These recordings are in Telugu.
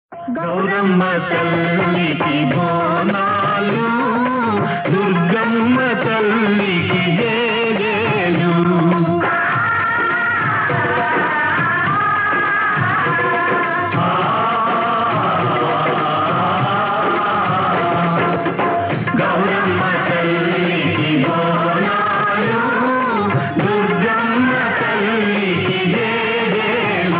గౌరమ్మ తల్లికి బోనాలు దుర్గమ్మ తల్లికి జేజేలు గౌరమ్మ తల్లికి బోనాలు దుర్గమ్మ తల్లికి జేజేలు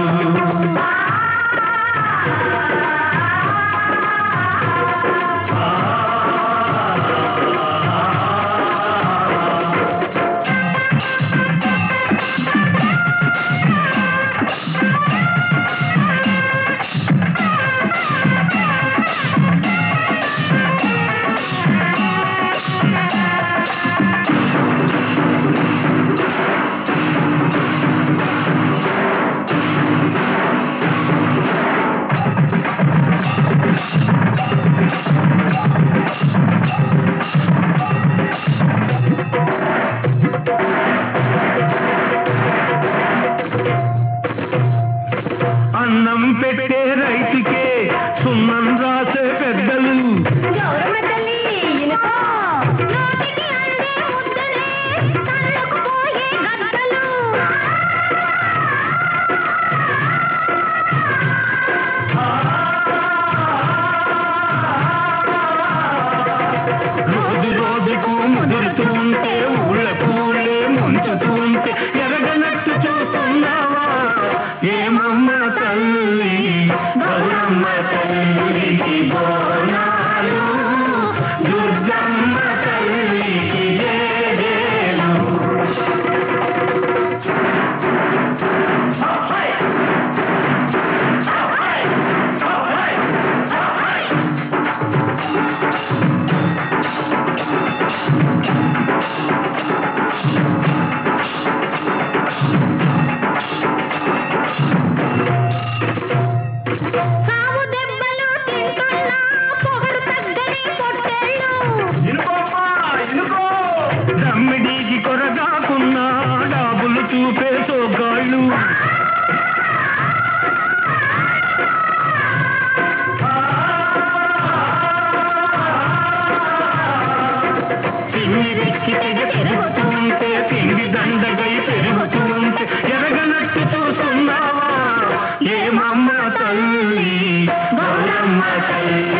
అన్నం పెట్టే రైతుకే సున్నం రాసే పెద్దలు గౌరమ్మ తల్లి ఇనుకో నోటికి అందే ముద్దలే కళ్ళకు పోయే గద్దలు రోజు రోజుకు ముదురుతూ ఉంటే ఊళ్ళ పూలే ముంచుతూ ఉంటే ఎరగనట్టు చూస్తున్నావా ఏమమ్మ తల్లి గౌరమ్మ తల్లికి బోనాలు దుర్గమ్మ తల్లికి జేజేలు సావు దెబ్బలు తింటున్నా పొగరు తగ్గని పొట్టేళ్ళు దమ్మిడికి కొరగాకున్నా డాబులు చూపే సోగాళ్ళు తిండి వెక్కి తెగ పెరుగుతూ ఉంటే తిండి దండగై పెరుగుతూ ఉంటే ఎరగనట్టు చూస్తున్నావా ఏమమ్మ తల్లి గౌరమ్మ తల్లి